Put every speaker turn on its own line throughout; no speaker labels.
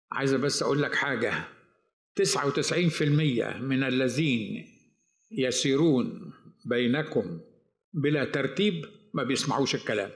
عايز بس اقول لك حاجه 99% من الذين يسيرون بينكم بلا ترتيب ما بيسمعوش الكلام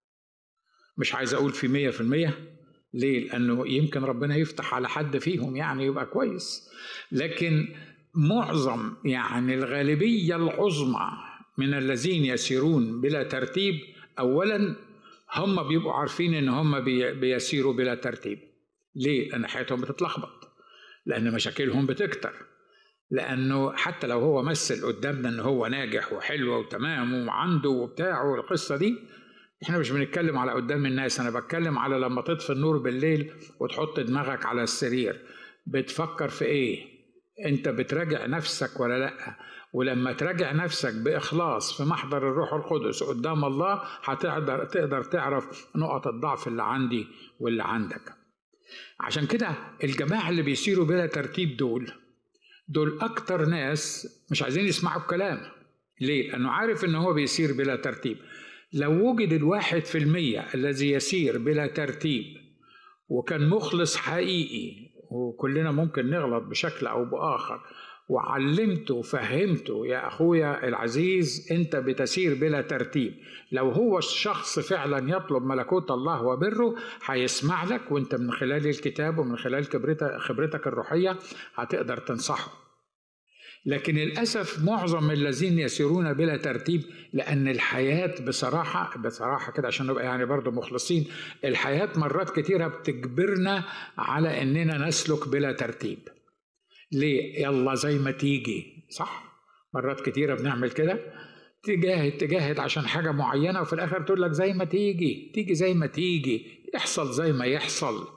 مش عايز اقول في مية في المية ليه لانه يمكن ربنا يفتح على حد فيهم يعني يبقى كويس لكن معظم يعني الغالبية العظمى من الذين يسيرون بلا ترتيب اولا هم بيبقوا عارفين ان هم بيسيروا بلا ترتيب ليه لان حياتهم بتتلخبط لان مشاكلهم بتكتر لانه حتى لو هو مثل قدامنا ان هو ناجح وحلو وتمام وعنده وبتاع والقصه دي احنا مش بنتكلم على قدام الناس انا بتكلم على لما تطفي النور بالليل وتحط دماغك على السرير بتفكر في ايه انت بتراجع نفسك ولا لا ولما تراجع نفسك باخلاص في محضر الروح القدس قدام الله هتقدر تقدر تعرف نقط الضعف اللي عندي واللي عندك عشان كده الجماعه اللي بيسيروا بلا ترتيب دول دول اكتر ناس مش عايزين يسمعوا الكلام ليه لانه عارف ان هو بيسير بلا ترتيب لو وجد الواحد في المية الذي يسير بلا ترتيب وكان مخلص حقيقي وكلنا ممكن نغلط بشكل أو بآخر وعلمته وفهمته يا أخويا العزيز أنت بتسير بلا ترتيب لو هو الشخص فعلا يطلب ملكوت الله وبره هيسمع لك وانت من خلال الكتاب ومن خلال خبرتك الروحية هتقدر تنصحه لكن للأسف معظم الذين يسيرون بلا ترتيب لأن الحياة بصراحة بصراحة كده عشان نبقى يعني برضو مخلصين الحياة مرات كتيرة بتجبرنا على إننا نسلك بلا ترتيب ليه؟ يلا زي ما تيجي صح؟ مرات كتيرة بنعمل كده تجاهد تجاهد عشان حاجة معينة وفي الآخر تقول لك زي ما تيجي تيجي زي ما تيجي يحصل زي ما يحصل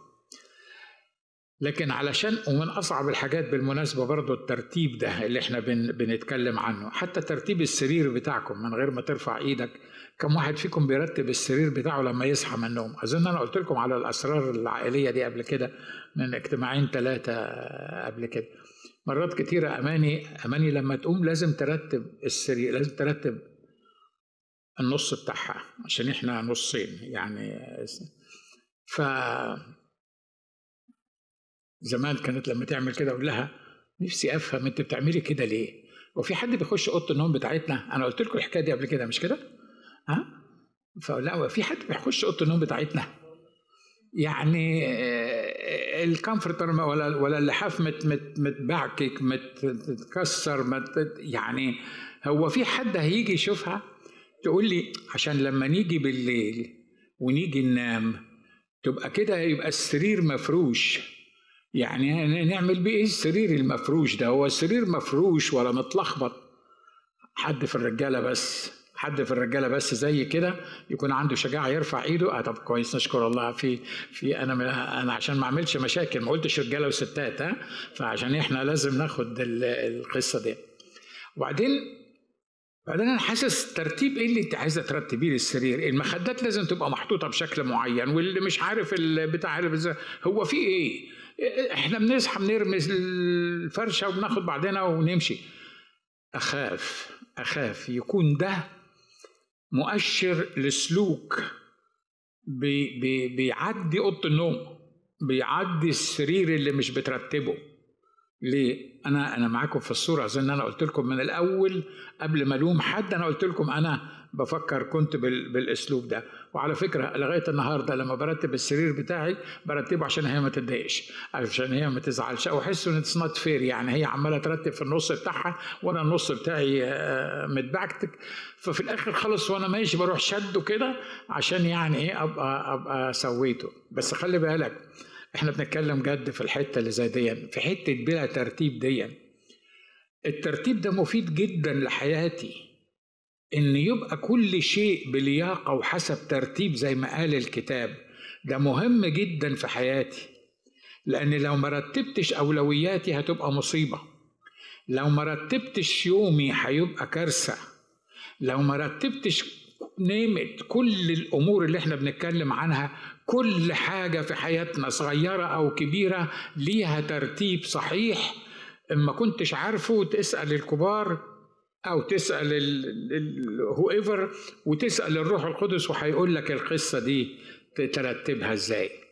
لكن علشان ومن اصعب الحاجات بالمناسبه برضو الترتيب ده اللي احنا بن بنتكلم عنه حتى ترتيب السرير بتاعكم من غير ما ترفع ايدك كم واحد فيكم بيرتب السرير بتاعه لما يصحى من النوم اظن انا قلت لكم على الاسرار العائليه دي قبل كده من اجتماعين ثلاثه قبل كده مرات كتيرة أماني أماني لما تقوم لازم ترتب السرير لازم ترتب النص بتاعها عشان احنا نصين يعني ف زمان كانت لما تعمل كده اقول لها نفسي افهم انت بتعملي كده ليه؟ وفي حد بيخش اوضه النوم بتاعتنا انا قلت لكم الحكايه دي قبل كده مش كده؟ ها؟ فاقول لها في حد بيخش اوضه النوم بتاعتنا يعني الكمفرتر ولا ولا اللحاف مت مت متبعكك متكسر مت يعني هو في حد هيجي يشوفها تقول لي عشان لما نيجي بالليل ونيجي ننام تبقى كده يبقى السرير مفروش يعني نعمل بيه ايه السرير المفروش ده هو السرير مفروش ولا متلخبط حد في الرجاله بس حد في الرجاله بس زي كده يكون عنده شجاعه يرفع ايده اه طب كويس نشكر الله في في انا انا عشان ما اعملش مشاكل ما قلتش رجاله وستات ها فعشان احنا لازم ناخد القصه دي وبعدين بعدين انا حاسس ترتيب ايه اللي انت عايزه ترتبيه للسرير المخدات لازم تبقى محطوطه بشكل معين واللي مش عارف البتاع هو في ايه احنا بنصحى بنرمي الفرشه وبناخد بعضنا ونمشي اخاف اخاف يكون ده مؤشر لسلوك بي بي بيعدي اوضه النوم بيعدي السرير اللي مش بترتبه ليه؟ أنا أنا معاكم في الصورة أظن أنا قلت لكم من الأول قبل ما ألوم حد أنا قلت لكم أنا بفكر كنت بالأسلوب ده وعلى فكرة لغاية النهاردة لما برتب السرير بتاعي برتبه عشان هي ما تتضايقش عشان هي ما تزعلش أو أحس إن اتس نوت فير يعني هي عمالة ترتب في النص بتاعها وأنا النص بتاعي متبعكتك ففي الآخر خلص وأنا ماشي بروح شده كده عشان يعني إيه أبقى أبقى سويته بس خلي بالك احنا بنتكلم جد في الحته اللي زي دي في حته بلا ترتيب دي الترتيب ده مفيد جدا لحياتي ان يبقى كل شيء بلياقه وحسب ترتيب زي ما قال الكتاب ده مهم جدا في حياتي لان لو ما رتبتش اولوياتي هتبقى مصيبه لو ما رتبتش يومي هيبقى كارثه لو ما رتبتش نيمت كل الامور اللي احنا بنتكلم عنها كل حاجة في حياتنا صغيرة أو كبيرة ليها ترتيب صحيح إما كنتش عارفه تسأل الكبار أو تسأل هو ايفر وتسأل الروح القدس وهيقول لك القصة دي ترتبها إزاي